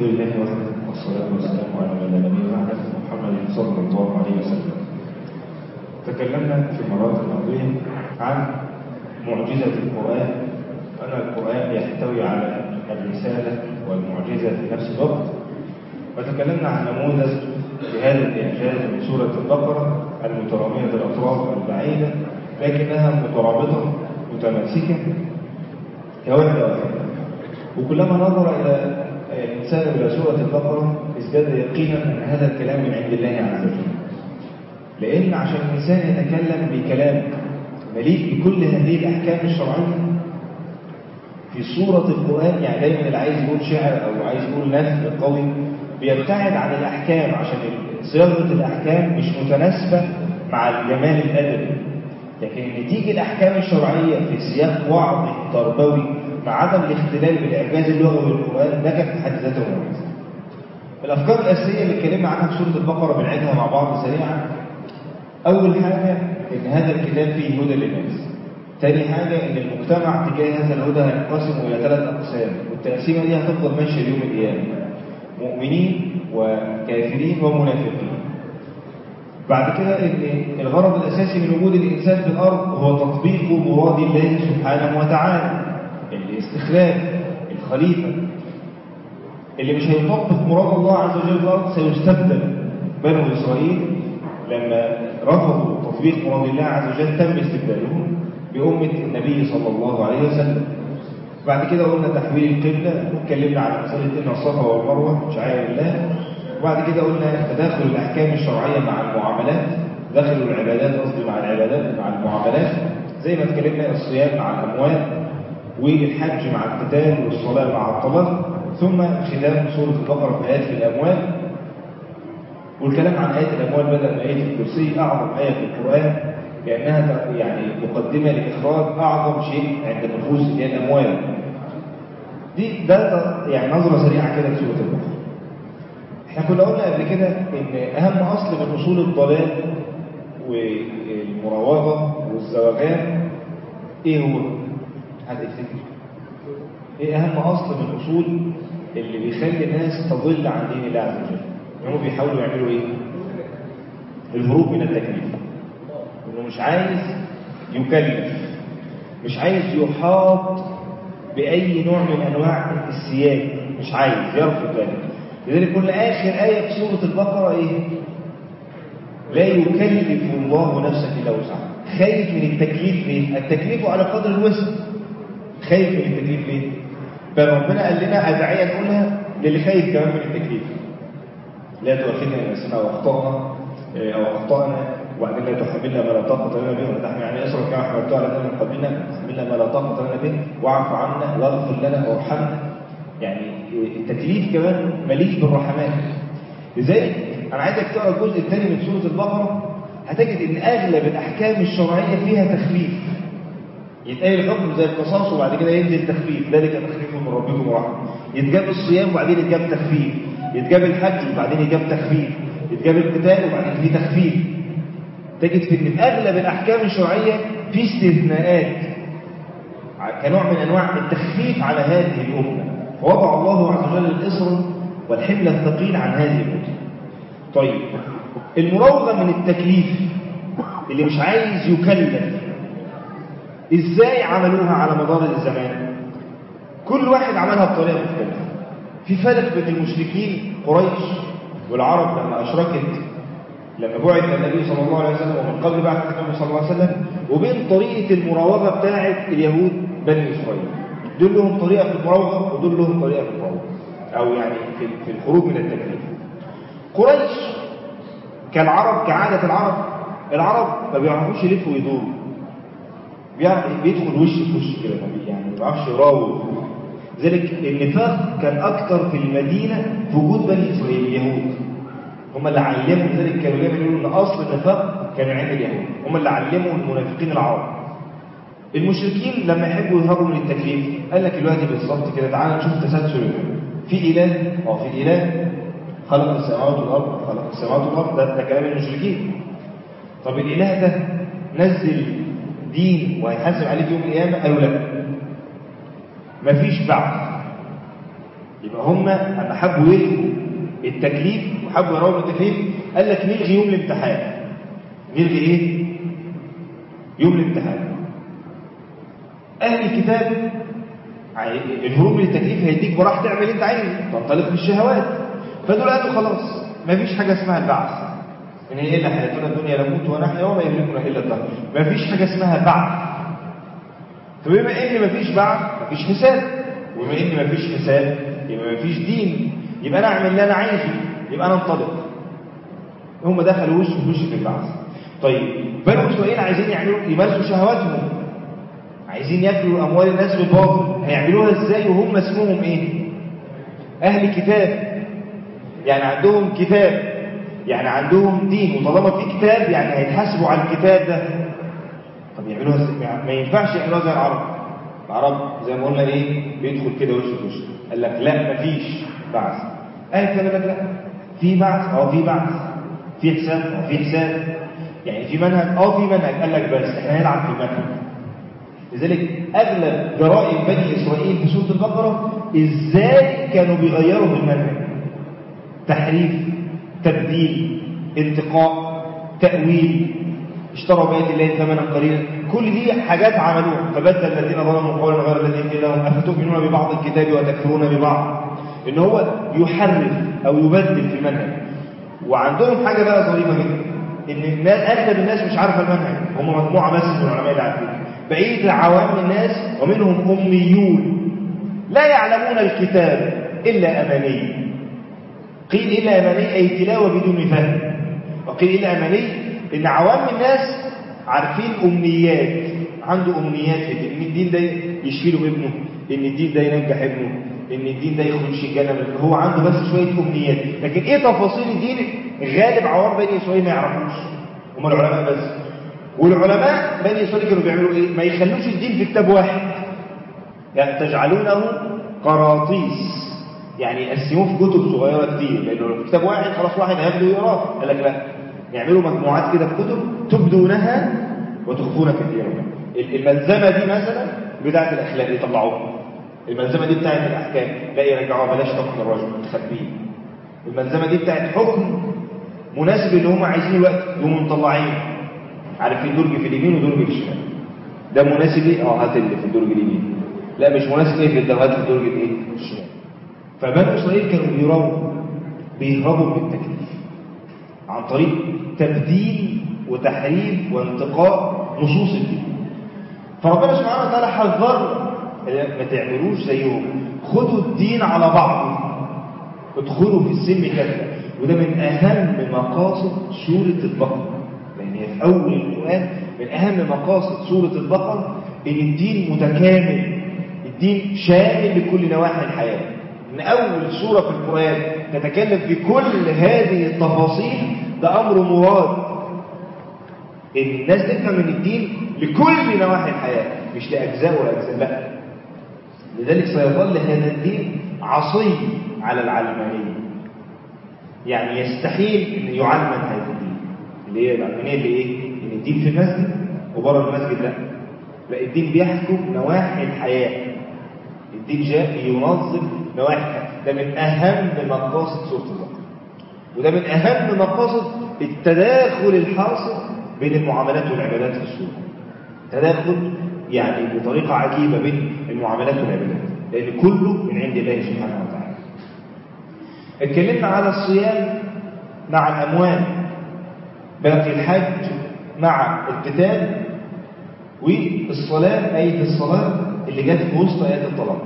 الحمد لله وحده والصلاة والسلام على من لا نبي بعده محمد صلى الله عليه وسلم. تكلمنا في المرات الماضية عن معجزة القرآن أن القرآن يحتوي على الرسالة والمعجزة في نفس الوقت وتكلمنا عن نموذج لهذا الإعجاز من سورة البقرة المترامية الأطراف البعيدة لكنها مترابطة متماسكة كوحدة واحدة وكلما نظر إلى الإنسان إلى سورة البقرة ازداد يقينا أن هذا الكلام من عند الله عز وجل لأن عشان الإنسان يتكلم بكلام مليء بكل هذه الأحكام الشرعية في سورة القرآن يعني دايما اللي عايز يقول شعر أو عايز يقول نثر قوي بيبتعد عن الأحكام عشان صياغة الأحكام مش متناسبة مع الجمال الأدبي لكن ان تيجي الأحكام الشرعية في سياق وعظ تربوي مع عدم الاختلال بالإعجاز اللغوي للقرآن ده كان في حد ذاته معجزة. الأفكار الأساسية اللي اتكلمنا عنها في سورة البقرة بنعيدها مع بعض سريعا. أول حاجة إن هذا الكتاب فيه هدى للناس. ثاني حاجة إن المجتمع تجاه هذا الهدى هينقسم إلى ثلاث أقسام، والتقسيمة دي هتفضل ماشية ليوم القيامة. مؤمنين وكافرين ومنافقين. بعد كده ان الغرض الاساسي من وجود الانسان في الارض هو تطبيق مراد الله سبحانه وتعالى الاستخلاف الخليفه اللي مش هيطبق مراد الله عز وجل في الارض سيستبدل بنو اسرائيل لما رفضوا تطبيق مراد الله عز وجل تم استبدالهم بأمة النبي صلى الله عليه وسلم بعد كده قلنا تحويل القبلة واتكلمنا على مسألة إن الصفا والمروة شعائر الله وبعد كده قلنا تداخل الأحكام الشرعية مع المعاملات داخل العبادات قصدي مع العبادات مع المعاملات زي ما اتكلمنا الصيام مع الأموال والحج مع القتال والصلاة مع الطلاق ثم ختام سورة البقرة في آيات الأموال والكلام عن آيات الأموال بدل ما آية الكرسي أعظم آية في القرآن لأنها يعني مقدمة لإخراج أعظم شيء عند النفوس اللي هي الأموال دي ده يعني نظرة سريعة كده لسورة البقرة احنا كنا قلنا قبل كده ان اهم اصل من اصول الضلال والمراوغه والزواغان ايه هو حد يفتكر ايه اهم اصل من اصول اللي بيخلي الناس تضل عن دين الله عز وجل انهم بيحاولوا يعملوا ايه الهروب من التكليف انه مش عايز يكلف مش عايز يحاط باي نوع من انواع السياد مش عايز يرفض ذلك لذلك كل آخر آية في سورة البقرة إيه؟ لا يكلف الله نفسا إلا وسعها خايف من التكليف ليه؟ التكليف على قدر الوسع خايف من التكليف ليه؟ فربنا قال لنا أدعية نقولها للي خايف كمان من التكليف لا تؤاخذنا إن نسينا وأخطأنا أو أخطأنا وبعدين لا تحملنا ما لا طاقة لنا به ولا تحمل يعني اصرف كما حملتها على الذين من قبلنا تحملنا ما لا طاقة لنا به واعف عنا واغفر لنا وارحمنا يعني التكليف كمان مليء بالرحمات لذلك انا عايزك تقرا الجزء الثاني من سوره البقره هتجد ان اغلب الاحكام الشرعيه فيها تخفيف يتقال الحكم زي القصاص وبعد كده ينزل تخفيف ذلك تخفيف من ربكم ورحمه يتجاب الصيام وبعدين يتجاب تخفيف يتجاب الحج وبعدين يتجاب تخفيف يتجاب القتال وبعدين في تخفيف تجد في ان اغلب الاحكام الشرعيه في استثناءات كنوع من انواع التخفيف على هذه الامه وضع الله عز وجل الإصر والحمل الثقيل عن هذه الأمة طيب المراوغة من التكليف اللي مش عايز يكلف ازاي عملوها على مدار الزمان كل واحد عملها بطريقة مختلفة في فرق بين المشركين قريش والعرب لما أشركت لما بعث النبي صلى الله عليه وسلم ومن قبل بعث النبي صلى الله عليه وسلم وبين طريقة المراوغة بتاعة اليهود بني إسرائيل دول لهم طريقة في المراوغة ودول لهم طريقة في المراوغة أو يعني في في الخروج من التكليف قريش كالعرب كعادة العرب العرب ما بيعرفوش يلفوا ويدوروا بيعرف بيدخل وش في وش كده يعني ما بيعرفش يراوغ لذلك النفاق كان أكتر في المدينة في وجود بني إسرائيل اليهود هم اللي علموا لذلك كانوا دايما يقولوا ان اصل النفاق كان عند اليهود هم اللي علموا المنافقين العرب المشركين لما يحبوا يهربوا من التكليف قال لك دلوقتي بالظبط كده تعالى نشوف تسلسل في اله اه في اله خلق السماوات والارض خلق السماوات والارض ده, ده كلام المشركين طب الاله ده نزل دين وهيحاسب عليه في يوم القيامه قالوا لا مفيش بعث يبقى هم لما حبوا يلغوا التكليف وحبوا يراوا التكليف قال لك نلغي يوم الامتحان نلغي ايه يوم الامتحان اهل الكتاب الهروب من التكليف هيديك براح تعمل اللي انت عايزه تنطلق بالشهوات فدول قالوا خلاص مفيش حاجه اسمها البعث ان هي الا حياتنا الدنيا نموت ونحيا وما يملكنا الا الدهر مفيش حاجه اسمها بعث فبما ان مفيش بعث مفيش حساب وبما ان مفيش حساب يبقى مفيش دين يبقى انا اعمل اللي انا عايزه يبقى انا انطلق هم دخلوا وش في وش في البعث طيب بنو اسرائيل عايزين يعملوا يمارسوا شهواتهم عايزين ياكلوا اموال الناس بالباطل هيعملوها ازاي وهم اسمهم ايه اهل كتاب يعني عندهم كتاب يعني عندهم دين وطالما في كتاب يعني هيتحاسبوا على الكتاب ده طب يعملوها ازاي ما ينفعش يعملوها زي العرب العرب زي ما قلنا ايه بيدخل كده وش في وش قال لك لا مفيش بعث اهل الكتاب قال لك لا في بعث اه في بعث في حساب اه في حساب يعني في منهج اه في منهج قال لك بس احنا هنلعب في المنهج لذلك اغلب جرائم بني اسرائيل في سوره البقره ازاي كانوا بيغيروا في المنهج تحريف تبديل انتقاء تاويل اشتروا بآيات الله ثمنا قليلا كل دي حاجات عملوها فبدل الذين ظلموا قولا غير الذي قيل لهم افتؤمنون ببعض الكتاب وتكفرون ببعض ان هو يحرف او يبدل في المنهج وعندهم حاجه بقى ظريفه جدا ان الناس اغلب الناس مش عارفه المنهج هم مجموعه بس من العلماء اللي عارفين بقيه عوام الناس ومنهم اميون لا يعلمون الكتاب الا اماني قيل الا اماني اي تلاوه بدون فهم وقيل الا اماني ان عوام الناس عارفين امنيات عنده امنيات في الدين ان الدين ده يشفي له ابنه ان الدين ده ينجح ابنه ان الدين ده يخرج الجنه هو عنده بس شويه امنيات لكن ايه تفاصيل الدين غالب عوام بني اسرائيل ما يعرفوش هم العلماء بس والعلماء بني اسرائيل كانوا بيعملوا ايه ما يخلوش الدين في كتاب واحد يعني تجعلونه قراطيس يعني يقسموه في كتب صغيره كتير لانه لو في كتاب واحد خلاص واحد هياخده ويقراه قال لك لا يعملوا مجموعات كده في كتب تبدونها وتخفون كثيرا الملزمه دي مثلا بتاعه الاخلاق يطلعوها الملزمه دي بتاعه الاحكام لا يرجعوها بلاش حكم الرجل تخبيه الملزمه دي بتاعه حكم مناسب اللي هم عايزينه الوقت يقوموا مطلعين عارفين درج في اليمين ودرج في الشمال ده مناسب ايه اه هات اللي في الدرج اليمين لا مش مناسب ايه في الدرجات في الدرج الايه الشمال فبنو اسرائيل كانوا بيراوا بيهربوا من التكليف عن طريق تبديل وتحريف وانتقاء نصوص الدين فربنا سبحانه وتعالى حذرنا ما تعملوش زيهم خدوا الدين على بعضه ادخلوا في السلم كذا وده من اهم مقاصد سوره البقره لان هي في اول القران من اهم مقاصد سوره البقره ان الدين متكامل الدين شامل لكل نواحي الحياه من اول سوره في القران تتكلم في كل هذه التفاصيل ده امر مراد ان الناس تفهم من الدين لكل نواحي الحياه مش لاجزاء واجزاء لا لذلك سيظل هذا الدين عصي على العلمانيه يعني يستحيل ان يعلم هذا الدين اللي هي العلمانيه اللي ايه ان الدين في المسجد وبره المسجد لا لا الدين بيحكم نواحي الحياه الدين جاء ينظم نواحي الحياه ده من اهم مقاصد سوره البقره وده من اهم مقاصد التداخل الحاصل بين المعاملات والعبادات في السوره تداخل يعني بطريقه عجيبه بين المعاملات والعبادات لان كله من عند الله سبحانه وتعالى اتكلمنا على الصيام مع الاموال باقي الحج مع القتال والصلاه ايه الصلاه اللي جت في وسط ايات الطلاق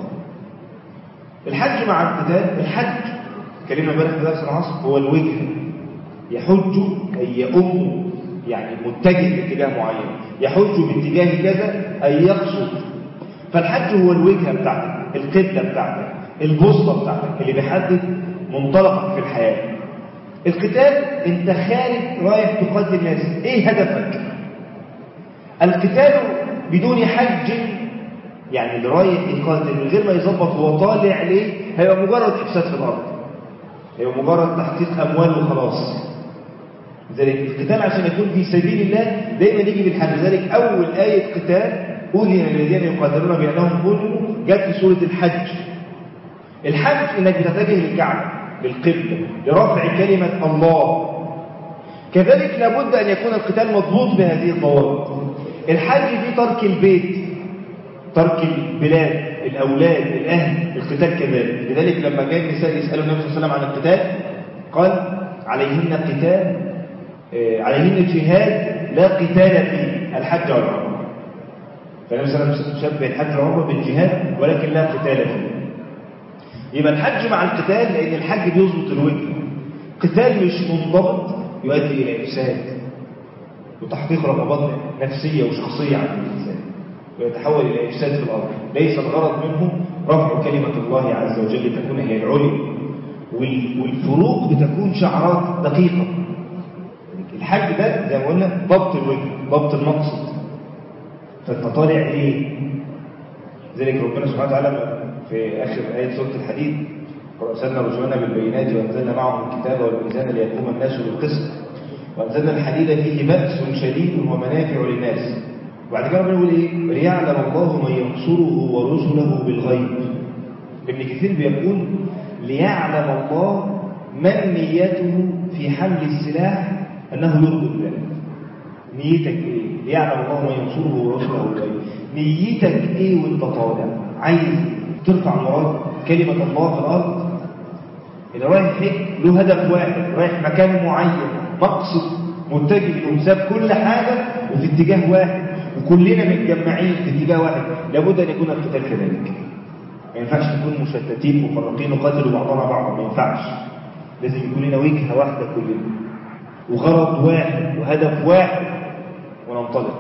الحج مع القتال الحج اتكلمنا امبارح في درس العصر هو الوجه يحج اي يؤم يعني متجه باتجاه معين يحج باتجاه كذا اي يقصد فالحج هو الوجهه بتاعتك القبله بتاعتك البوصله بتاعتك اللي بيحدد منطلقك في الحياه القتال انت خارج رايح تقاتل الناس ايه هدفك القتال بدون حج يعني اللي رايح يقاتل من غير ما يظبط هو طالع ليه هيبقى مجرد افساد في الارض هيبقى مجرد تحقيق اموال وخلاص لذلك القتال عشان يكون في سبيل الله دايما يجي بالحج لذلك اول ايه قتال اذن للذين يقاتلون بانهم ظلموا جت في سوره الحج الحج انك بتتجه للكعبة للقبلة لرفع كلمة الله كذلك لابد أن يكون القتال مضبوط بهذه الضوابط الحج في ترك البيت ترك البلاد الأولاد الأهل القتال كذلك لذلك لما جاء النساء يسألوا النبي صلى الله عليه وسلم عن القتال قال عليهن قتال آه، عليهن جهاد لا قتال فيه الحج والعمره فالنبي صلى الله عليه وسلم شبه الحج والعمره بالجهاد ولكن لا قتال فيه يبقى الحج مع القتال لأن الحج بيظبط الوجه قتال مش منضبط يؤدي إلى إفساد وتحقيق رغبات نفسية وشخصية عند الإنسان ويتحول إلى إفساد في الأرض ليس الغرض منه رفع كلمة الله عز وجل تكون هي العلي وال- والفروق بتكون شعرات دقيقة الحج ده زي ما قلنا ضبط الوجه ضبط المقصد فانت طالع ايه ذلك ربنا سبحانه وتعالى في اخر ايه سوره الحديد وارسلنا رسلنا بالبينات وانزلنا معهم الكتاب والميزان ليقوم الناس بالقسط وانزلنا الحديد فيه باس شديد ومنافع للناس وبعد كده ربنا يقول ايه ليعلم الله من ينصره ورسله بالغيب ابن كثير بيقول ليعلم الله من نيته في حمل السلاح انه يرضي الله نيتك ايه ليعلم الله من ينصره ورسله بالغيب نيتك ايه وانت طالع عايز ترفع مراد كلمه الله في الارض اللي رايح حج له هدف واحد رايح مكان معين مقصد متجه له ساب كل حاجه وفي اتجاه واحد وكلنا متجمعين في اتجاه واحد لابد ان يكون القتال كذلك ما ينفعش نكون مشتتين مفرقين وقاتلوا بعضنا بعضا ما ينفعش لازم يكون لنا وجهه واحده كلنا وغرض واحد وهدف واحد وننطلق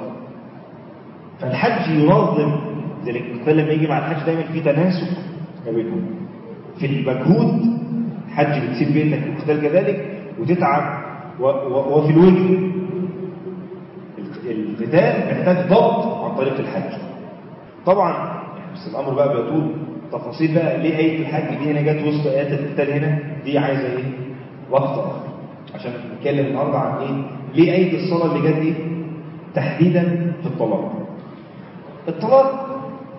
فالحج ينظم ذلك لما يجي مع الحج دايما في تناسق ما بينهم في المجهود حج بتسيب بيتك القتال كذلك وتتعب و و وفي الوجه القتال محتاج ضبط عن طريق الحج طبعا بس الامر بقى بيطول تفاصيل بقى ليه ايه الحج دي هنا جت وسط ايات القتال هنا دي عايزه ايه وقت اخر عشان نتكلم النهارده عن ايه ليه ايه الصلاه اللي جت دي تحديدا في الطلاق الطلاق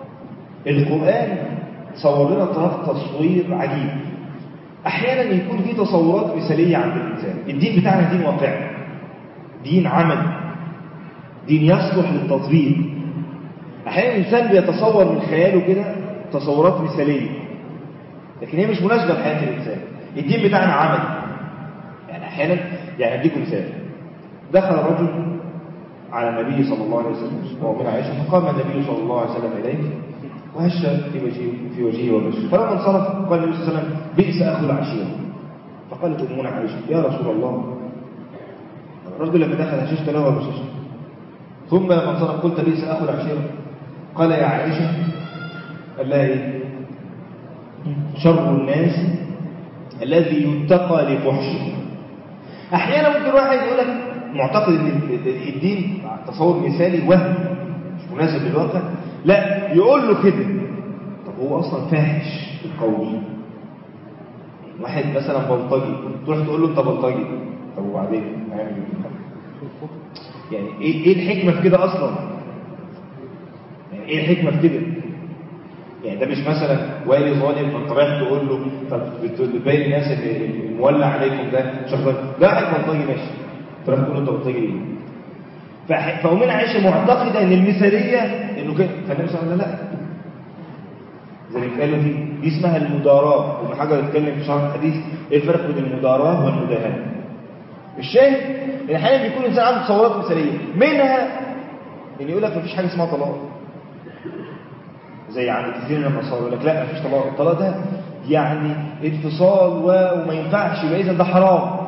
القران صور لنا الطلاق تصوير عجيب احيانا يكون في تصورات مثاليه عند الانسان الدين بتاعنا دين واقعي دين عملي دين يصلح للتطبيق احيانا الانسان بيتصور من خياله كده تصورات مثاليه لكن هي مش مناسبه لحياه الانسان الدين بتاعنا عملي يعني احيانا يعني اديكم مثال دخل رجل على النبي صلى الله عليه وسلم ومن عائشه فقام النبي صلى الله عليه وسلم اليه وهش في وجهه في وجهه وبشر فلما انصرف قال النبي صلى الله عليه وسلم بئس اخو العشيره فقالت امنا عائشه يا رسول الله الرجل لما دخل هششت له وبششت ثم لما انصرف قلت بئس اخو العشيره قال يا عائشه قال لها ايه شر الناس الذي يتقى لفحشه احيانا ممكن واحد يقول لك معتقد ان الدين تصور مثالي وهم مش مناسب للواقع لا يقول له كده طب هو اصلا فاحش القول واحد مثلا بلطجي تروح تقول له انت بلطجي طب وبعدين هيعمل ايه يعني ايه ايه الحكمه في كده اصلا يعني ايه الحكمه في كده يعني ده مش مثلا والي ظالم فانت رايح تقول له طب بتبين الناس ان المولع عليكم ده شخص ده واحد بلطجي ماشي تروح تقول له انت بلطجي ليه فأمنا عائشة معتقدة ان المثالية انه كده فالنبي صلى الله عليه وسلم لا زي قالوا دي دي اسمها المداراة ابن حجر اتكلم في شرح الحديث ايه الفرق بين المداراة والمداهنة الشاهد ان احيانا بيكون الانسان عنده تصورات مثالية منها ان يقول لك مفيش حاجة اسمها طلاق زي عند كثير من النصارى يقول لك لا مفيش طلاق الطلاق ده يعني انفصال وما ينفعش يبقى اذا ده حرام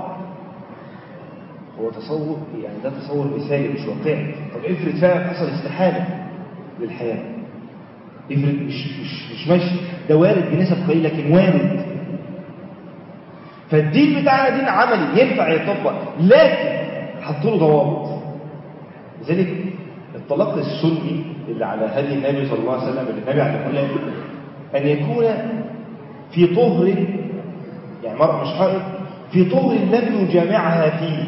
هو تصور يعني ده تصور مثالي مش واقعي طب افرض فعلا حصل استحالة للحياة افرض مش مش مش ماشي ده وارد بنسب قليلة لكن وارد فالدين بتاعنا دين عملي ينفع يطبق لكن حطوا له ضوابط لذلك الطلاق السني اللي على هدي النبي صلى الله عليه وسلم اللي النبي علمه لنا ان يكون في طهر يعني مرأة مش حائض في طهر لم يجامعها فيه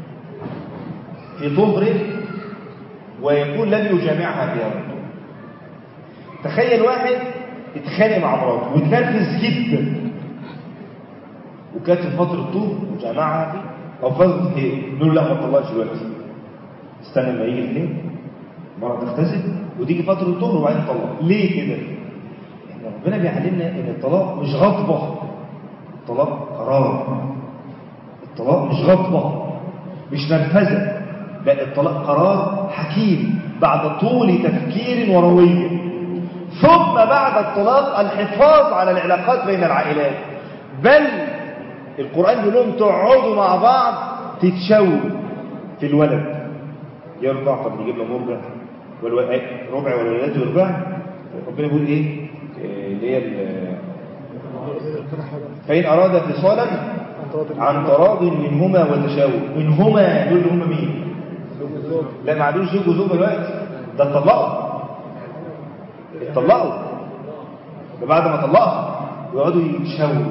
في طهر ويكون لم يجامعها فيها برضه تخيل واحد اتخانق مع مراته واتنرفز جدا وكانت في فتره طول وجماعه دي او فتره ايه نقول لا ما تطلقش دلوقتي استنى لما يجي الاثنين مره تغتسل وتيجي فتره الطهر وبعدين تطلق ليه كده احنا ربنا بيعلمنا ان الطلاق مش غضبه الطلاق قرار الطلاق مش غضبه مش نرفزه لا الطلاق قرار حكيم بعد طول تفكير ورويه ثم بعد الطلاق الحفاظ على العلاقات بين العائلات بل القرآن بيقول لهم تقعدوا مع بعض تتشاوروا في الولد يرضع طب نجيب له مرضع والو... ربع والولاد يرضع ربنا بيقول ايه إيه اللي هي ال- فإن أراد فصالا عن تراض منهما وتشاور منهما دول اللي هم مين لا ما عندوش زوج وزوج دلوقتي ده اتطلقوا اتطلقوا ده بعد ما طلقها يقعدوا يتشاوروا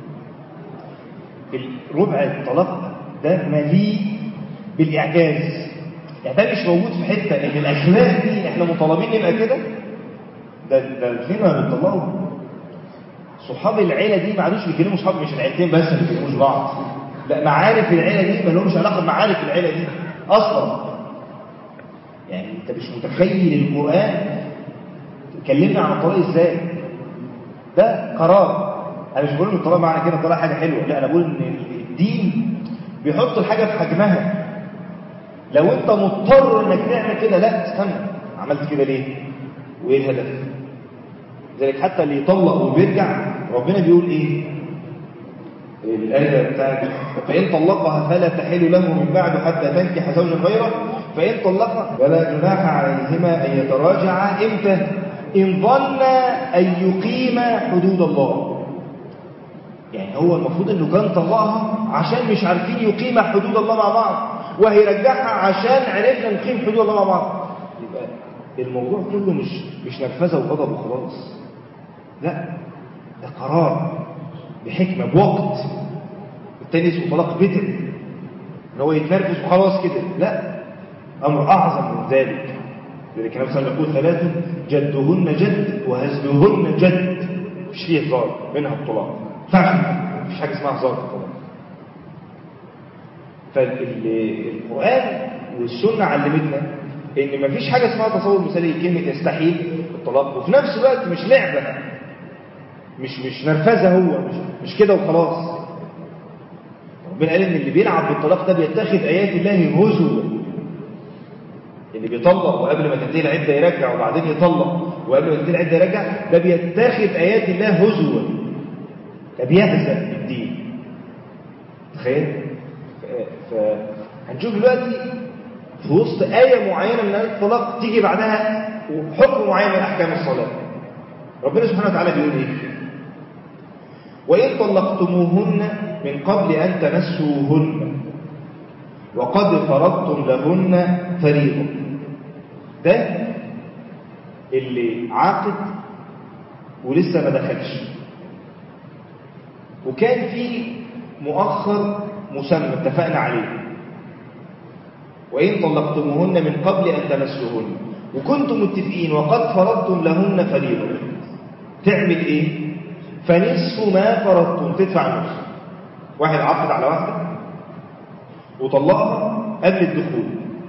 ربع الطلاق ده مليء بالإعجاز يعني ده مش موجود في حتة ان الأخلاق دي احنا مطالبين نبقى كده ده ده الاثنين ما بيطلقوا صحاب العيلة دي ما عادوش بيكلموا صحاب مش العيلتين بس ما بيكلموش بعض لا معارف العيلة دي ما لهمش علاقة بمعارف العيلة دي أصلا يعني انت مش متخيل القرآن كلمنا عن الطلاق ازاي ده قرار انا مش بقول ان الطلاق معنى كده الطلاق حاجه حلوه لا انا بقول ان الدين بيحط الحاجه في حجمها لو انت مضطر انك تعمل كده لا استنى عملت كده ليه وايه الهدف لذلك حتى اللي يطلق وبيرجع ربنا بيقول ايه الآية بتاعت فإن طلقها فلا تحل له من بعد حتى تنكح زوجا غيره فإن طلقها فلا جناح عليهما أن يتراجعا إمتى إن ظن أن يقيم حدود الله يعني هو المفروض أنه كان طلقها عشان مش عارفين يقيم حدود الله مع بعض وهيرجعها عشان عرفنا نقيم حدود الله مع بعض يبقى الموضوع كله مش مش نرفزه وغضب وخلاص لا ده قرار بحكمة بوقت التاني اسمه طلاق بدع ان هو يتنرفز وخلاص كده لا امر اعظم من ذلك لذلك النبي صلى الله عليه وسلم يقول ثلاث جدهن جد وهزلهن جد مش فيه هزار منها الطلاق فعلا مفيش حاجه اسمها هزار في الطلاق فالقران والسنه علمتنا ان مفيش حاجه اسمها تصور مثالي كلمه يستحيل الطلاق وفي نفس الوقت مش لعبه مش مش نرفزه هو مش, مش كده وخلاص ربنا قال ان اللي بيلعب بالطلاق ده بيتخذ ايات الله هزوا اللي بيطلق وقبل ما تنتهي العده يرجع وبعدين يطلق وقبل ما تنتهي العده يرجع ده بيتخذ ايات الله هزوا ده بيهزأ بالدين تخيل فهنشوف دلوقتي في وسط آية معينة من آيات الطلاق تيجي بعدها حكم معين من أحكام الصلاة ربنا سبحانه وتعالى بيقول إيه وإن طلقتموهن من قبل أن تمسوهن وقد فرضتم لهن فريضة ده اللي عاقد ولسه ما دخلش وكان في مؤخر مسمى اتفقنا عليه وإن طلقتموهن من قبل أن تمسوهن وكنتم متفقين وقد فرضتم لهن فريضة تعمل إيه؟ فنصف ما فرضتم تدفع نصف واحد عقد على واحدة وطلقها قبل الدخول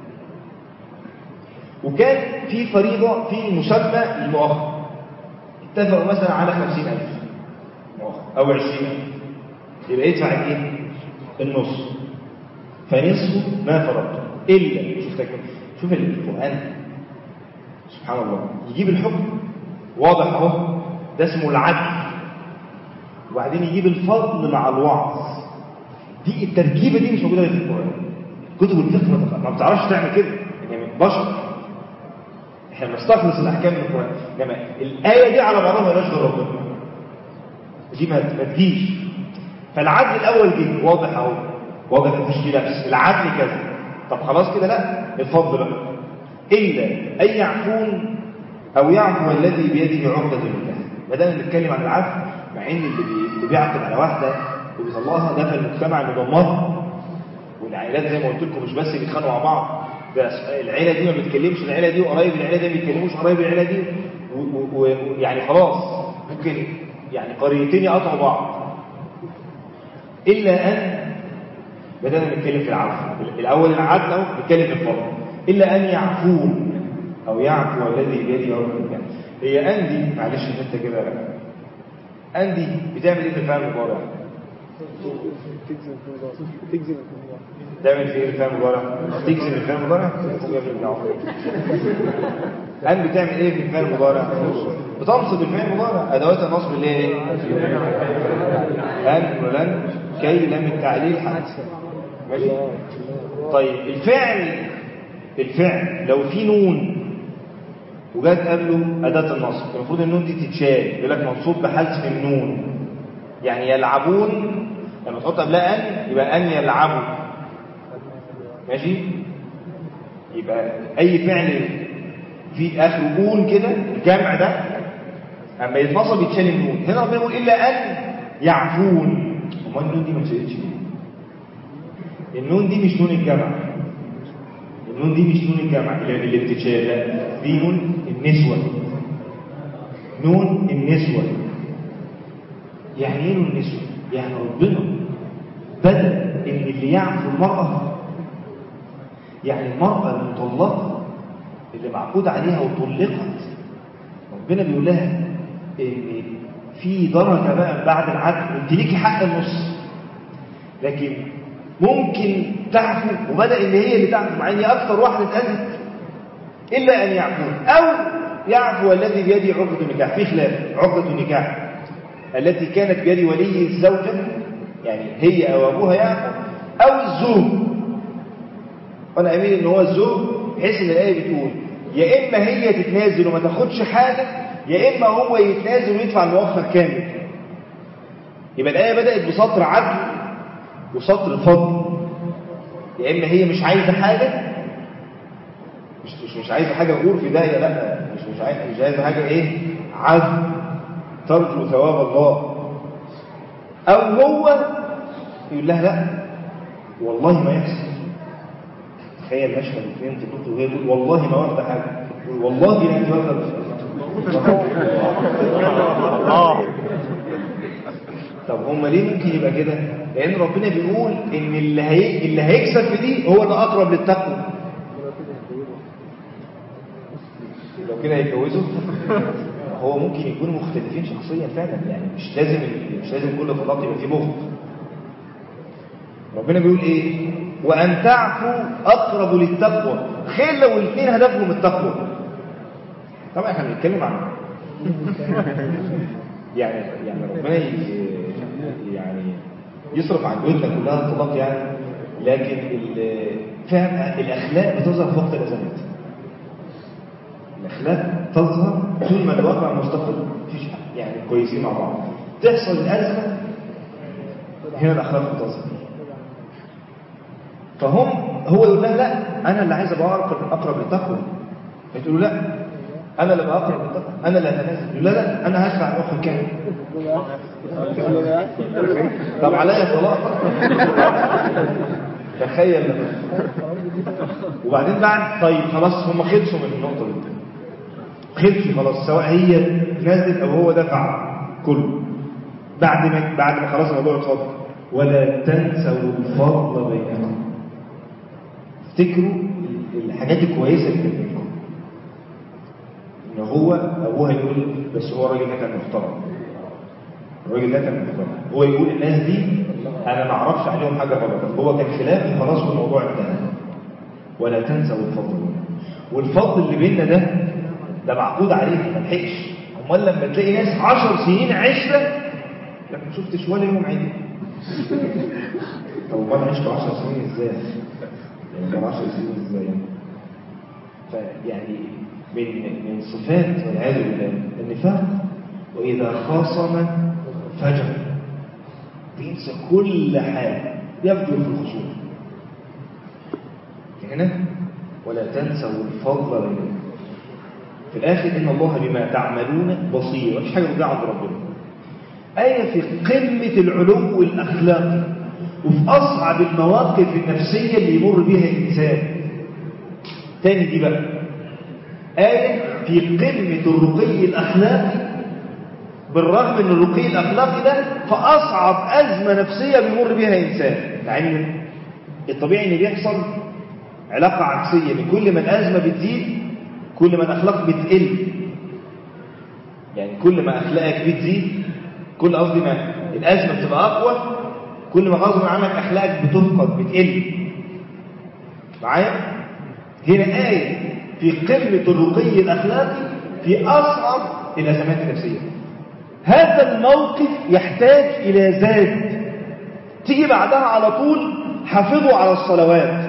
وكان في فريضة في مسمى المؤخر اتفقوا مثلا على خمسين ألف مؤخر أو عشرين ألف يبقى يدفع الايه؟ النص فنصف ما فرضتم إلا شوف تكمل شوف القرآن سبحان الله يجيب الحكم واضح اهو ده اسمه العدل وبعدين يجيب الفضل مع الوعظ دي التركيبه دي مش موجوده في القران كتب الفقه ما بتعرفش تعمل كده يعني بشر احنا بنستخلص الاحكام من القران انما الايه دي على بعضها مالهاش غير ربنا دي ما تجيش فالعدل الاول جه واضح اهو واضح مفيش فيه لبس العدل كذا طب خلاص كده لا الفضل بقى الا ان يعفون او يعفو الذي بيده عقده النكاح ما دام بنتكلم عن العفو مع ان اللي, بي... اللي بيعقد على واحده وبيطلقها ده في المجتمع المدمر والعائلات زي ما قلت لكم مش بس بيتخانقوا مع بعض ده العيله دي ما بتتكلمش العيله دي وقرايب العيله دي ما بيتكلموش قرايب العيله دي ويعني و... و... خلاص ممكن يعني قريتين يقطعوا بعض إلا أن بدأنا نتكلم في العفو الأول العدل أهو نتكلم في الفضل إلا أن يعفو أو يعفو الذي بيده عقدة النكاح هي أندي معلش حتة كده أندي بتعمل إيه في الفهم المضارع؟ تجزم تعمل في ايه الفهم المضارع؟ تجزم الفهم المضارع؟ أن بتعمل ايه في الفعل المضارع؟ بتنصب الفعل المضارع ادوات النصب اللي هي ايه؟ ان ولن كي لم التعليل حد ماشي؟ طيب الفعل الفعل لو في نون وجات قبله أداة النصب المفروض النون دي تتشال يقول لك منصوب بحذف النون يعني يلعبون لما تحط قبلها أن يبقى أن يلعبوا ماشي يبقى أي فعل في آخر قول كده الجمع ده أما يتنصب يتشال النون هنا ربنا يقول إلا أن يعفون أمال النون دي ما اتشالتش ليه؟ النون دي مش نون الجمع النون دي مش نون الجمع اللي اللي بتتشال لا دي نون النسوة نون النسوة يعني ايه نون النسوة؟ يعني ربنا بدل ان اللي يعفو المرأة يعني المرأة المطلقة اللي معقود عليها وطلقت ربنا بيقول لها ان في درجة بقى بعد العدل انت ليكي حق النص لكن ممكن تعفو وبدأ ان هي اللي تعفو مع ان هي اكثر واحدة اتأذت الا ان يعفو او يعفو الذي بيده عقدة النكاح في خلاف عقدة النكاح التي كانت بيد ولي الزوجة يعني هي او ابوها يعفو او الزوج وانا امين ان هو الزوج بحيث ان الايه بتقول يا اما هي تتنازل وما تاخدش حاجه يا اما هو يتنازل ويدفع المؤخر كامل يبقى الايه بدات بسطر عدل وسطر فضل يا اما هي مش عايزه حاجه مش مش, مش عايزه حاجه غور في داهيه لا مش مش عايزه مش عايزه حاجه ايه عدل ترجو ثواب الله او هو يقول لها لا والله ما يحصل تخيل مشهد الاثنين تقول وهي تقول والله ما واخده حاجه تقول والله لا انت واخده طب هم ليه ممكن يبقى كده لان ربنا بيقول ان اللي هي... اللي هيكسب في دي هو اللي اقرب للتقوى لو كده هيتجوزوا هو ممكن يكونوا مختلفين شخصيا فعلا يعني مش لازم مش لازم كل طلاق يبقى فيه بغض ربنا بيقول ايه وان تعفوا اقرب للتقوى خير لو الاثنين هدفهم التقوى طبعا احنا بنتكلم عن يعني يعني ربنا ي- يعني يصرف عن بيوتنا كلها الطلاق يعني لكن ال- فهم الاخلاق بتظهر في وقت الازمات الاخلاق تظهر طول ما الواقع مستقر مفيش يعني كويسين مع بعض تحصل الازمه هنا الاخلاق بتظهر فهم هو يقول لها لا انا اللي عايز ابقى اقرب اقرب للتقوى فتقول له لا انا اللي ابقى اقرب للتقوى انا اللي اتنازل يقول لا لا انا هدفع الاخر كام طب عليا طلاق تخيل لما وبعدين بعد طيب خلاص هم خلصوا من النقطه دي خلصوا خلاص سواء هي نازل او هو دفع كله بعد ما بعد ما خلاص الموضوع اتفضل ولا تنسوا الفضل بينكم افتكروا الحاجات الكويسه اللي كانت بينكم ان هو ابوها يقول بس هو الراجل ده كان محترم الراجل ده كان محترم هو يقول الناس دي انا ما اعرفش عليهم حاجه غلط هو كان خلافي خلاص والموضوع انتهى ولا تنسوا الفضل والفضل اللي بيننا ده ده معقود عليه ما لحقش امال لما تلاقي ناس 10 سنين عشره لا ما شفتش ولا يوم عيد طب امال عشت 10 سنين ازاي؟ يعني كان 10 سنين ازاي؟ فيعني من من صفات والعياذ بالله النفاق واذا خاصم فجر بينسى كل حاجه يفجر في الخصوم هنا ولا تنسوا الفضل بينكم في الاخر ان الله بما تعملون بصير مفيش حاجه بتضيع عند ربنا آية في قمة العلو الأخلاقي وفي أصعب المواقف النفسية اللي يمر بها الإنسان تاني دي بقى آية في قمة الرقي الأخلاقي بالرغم ان الرقي الاخلاقي ده فاصعب ازمه نفسيه بيمر بيها انسان مع ان الطبيعي ان بيحصل علاقه عكسيه ان كل ما الازمه بتزيد كل ما الاخلاق بتقل يعني كل ما اخلاقك بتزيد كل قصدي ما الازمه بتبقى اقوى كل ما غصب عنك اخلاقك بتفقد بتقل معايا هنا ايه في قمه الرقي الاخلاقي في اصعب الازمات النفسيه هذا الموقف يحتاج إلى زاد تيجي بعدها على طول حافظوا على الصلوات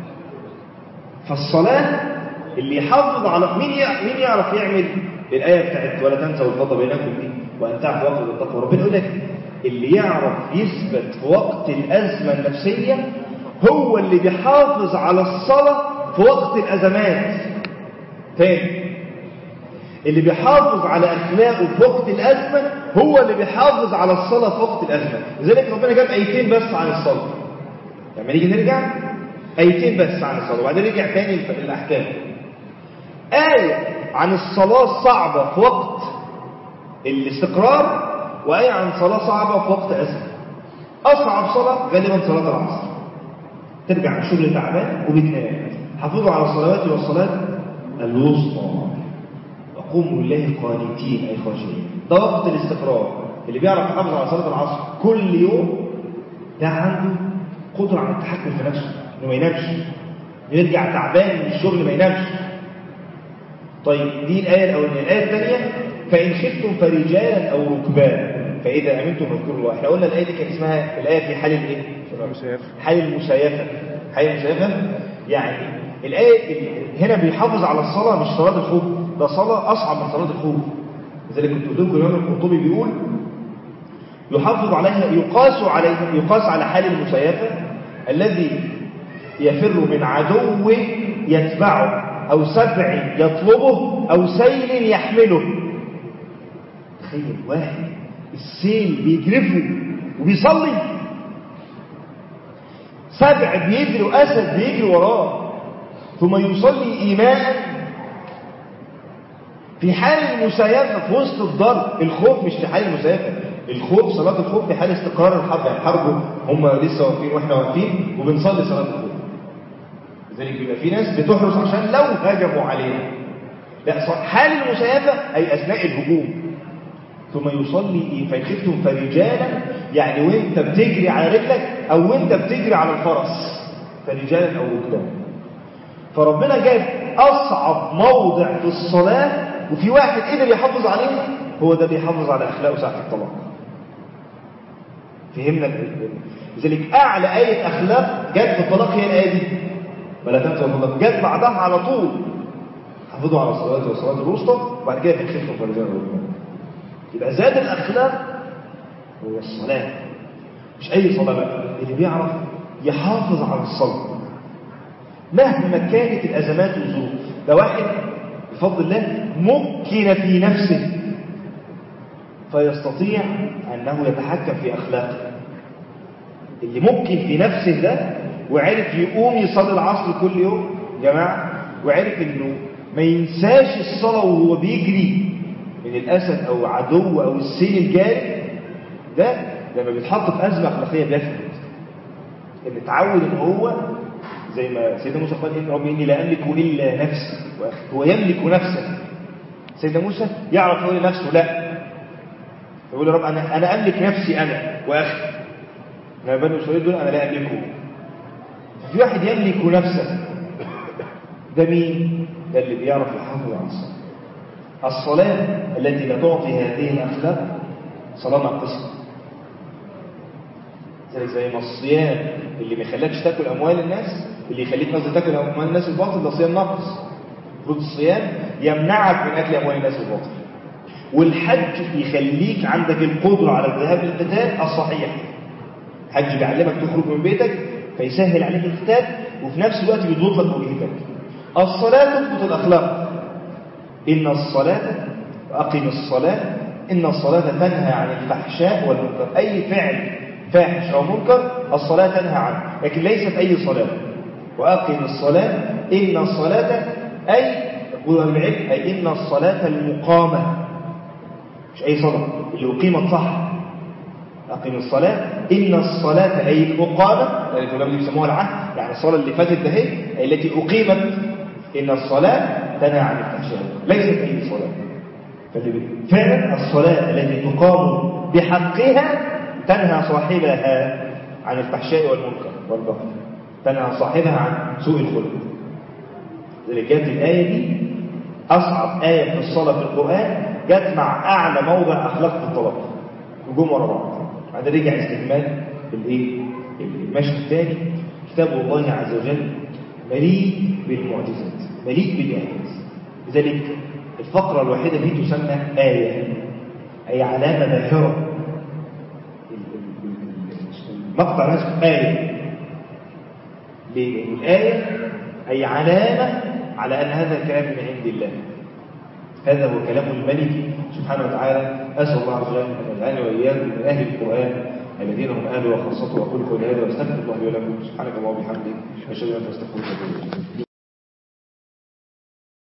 فالصلاة اللي يحافظ على مين مين يعرف يعمل الآية بتاعت ولا تنسوا الفضل بينكم دي وأن تعفوا وقت التقوى ربنا يقول لك اللي يعرف يثبت في وقت الأزمة النفسية هو اللي بيحافظ على الصلاة في وقت الأزمات تاني اللي بيحافظ على أخلاقه في وقت الأزمة هو اللي بيحافظ على الصلاة في وقت الأزمة لذلك ربنا جاب آيتين بس عن الصلاة لما نيجي نرجع آيتين بس عن الصلاة وبعدين نرجع تاني للأحكام آية عن الصلاة الصعبة في وقت الاستقرار وآية عن صلاة صعبة في وقت أزمة أصعب صلاة غالبا صلاة العصر ترجع من الشغل تعبان وبتنام حافظوا على الصلوات والصلاة الوسطى وقوموا لله قانتين أي خاشعين ده وقت الاستقرار اللي بيعرف يحافظ على صلاة العصر كل يوم ده عنده قدرة على التحكم في نفسه انه ما ينامش يرجع تعبان من الشغل ما ينامش طيب دي الآية الأولانية الآية الثانية فإن خفتم فرجالا أو ركبانا فإذا أمنتم فاذكروا الله احنا قلنا الآية دي كان اسمها الآية في حال الإيه؟ حال المسايفة حال المسايفة يعني الآية هنا بيحافظ على الصلاة مش صلاة الخوف ده صلاة أصعب من صلاة الخوف لذلك كنت قلت لكم الإمام القرطبي بيقول يحافظ عليها يقاس عليها يقاس على حال المسايفة الذي يفر من عدو يتبعه أو سبع يطلبه أو سيل يحمله تخيل واحد السيل بيجرفه وبيصلي سبع بيجري وأسد بيجري وراه ثم يصلي إيماء في حال المسايفة في وسط الضرب الخوف مش في حال المسايفة الخوف صلاة الخوف في حال استقرار الحرب يعني حرب هم لسه واقفين واحنا واقفين وبنصلي صلاة الخوف لذلك بيبقى في ناس بتحرس عشان لو هجموا علينا لا حال المسايفة أي أثناء الهجوم ثم يصلي فإن خفتم فرجالا يعني وانت بتجري على رجلك أو وانت بتجري على الفرس فرجالا أو ركبانا فربنا جاب أصعب موضع في الصلاة وفي واحد قدر يحافظ عليه هو ده بيحافظ على أخلاقه ساعة الطلاق فهمنا لذلك أعلى آية أخلاق جت في الطلاق هي الآية دي ولا تنسوا الطلاق جت بعدها على طول حافظوا على الصلاة والصلاة الوسطى وبعد كده تكشفوا فرجان الركبان يبقى زاد الأخلاق هو الصلاة مش أي صلاة بقى اللي بيعرف يحافظ على الصلاة مهما كانت الأزمات والظروف ده واحد بفضل الله ممكن في نفسه فيستطيع أنه يتحكم في أخلاقه اللي ممكن في نفسه ده وعرف يقوم يصلي العصر كل يوم جماعة وعرف أنه ما ينساش الصلاة وهو بيجري من الأسد أو عدو أو السيل الجاري ده لما بيتحط في أزمة أخلاقية بيفلت إن اتعود إن هو زي ما سيدنا موسى قال إن ربي إني لا أملك إلا نفسي هو يملك نفسه سيدنا موسى يعرف يقول لنفسه لا يقول يا رب أنا, أنا أملك نفسي أنا وأخي ما بنو إسرائيل دول أنا لا أملكه في واحد يملك نفسه ده مين؟ ده اللي بيعرف يحافظ على الصلاة الصلاة التي لا تعطي هذه الأخلاق صلاة ناقصة زي زي ما الصيام اللي ما يخليكش تاكل أموال الناس اللي يخليك قصدي تاكل أموال الناس الباطل ده صيام ناقص المفروض الصيام يمنعك من أكل أموال الناس الباطل والحج يخليك عندك القدرة على الذهاب للقتال الصحيح الحج بيعلمك تخرج من بيتك فيسهل عليك القتال وفي نفس الوقت بيضبط لك وجهتك الصلاة تضبط الأخلاق إن الصلاة وأقم الصلاة إن الصلاة تنهى عن الفحشاء والمنكر أي فعل فاحش أو منكر الصلاة تنهى عنه لكن ليست أي صلاة وأقم الصلاة إن الصلاة أي يقول العلم أي إن الصلاة المقامة مش أي صلاة اللي أقيمت صح أقيم الصلاة إن الصلاة أي الأقامة لأن العلماء دي بيسموها العهد يعني الصلاة اللي فاتت ده هي أي التي أقيمت إن الصلاة تنهى عن الفحشاء ليست أي صلاة فعلا الصلاة التي تقام بحقها تنهى صاحبها عن الفحشاء والمنكر والبغي تنهى صاحبها عن سوء الخلق لذلك جاءت الآية دي أصعب آية في الصلاة في القرآن جت مع أعلى موضع أخلاق في الطلاق نجوم ورا بعض بعد رجع استكمال الايه المشهد الثاني كتاب الله عز وجل مليء بالمعجزات مليء بالإعجاز لذلك الفقرة الوحيدة دي تسمى آية أي علامة باهرة المقطع اسمه آية ليه؟ الآية أي علامة على أن هذا الكلام من عند الله هذا هو كلام الملك سبحانه وتعالى أسأل الله عز وجل أن يجعلني وإياكم من أهل القرآن الذين هم أهل وخاصته وأقول قولي هذا واستغفر الله لي ولكم سبحانك اللهم وبحمدك أشهد أن لا إله إلا أنت أستغفرك وأتوب إليك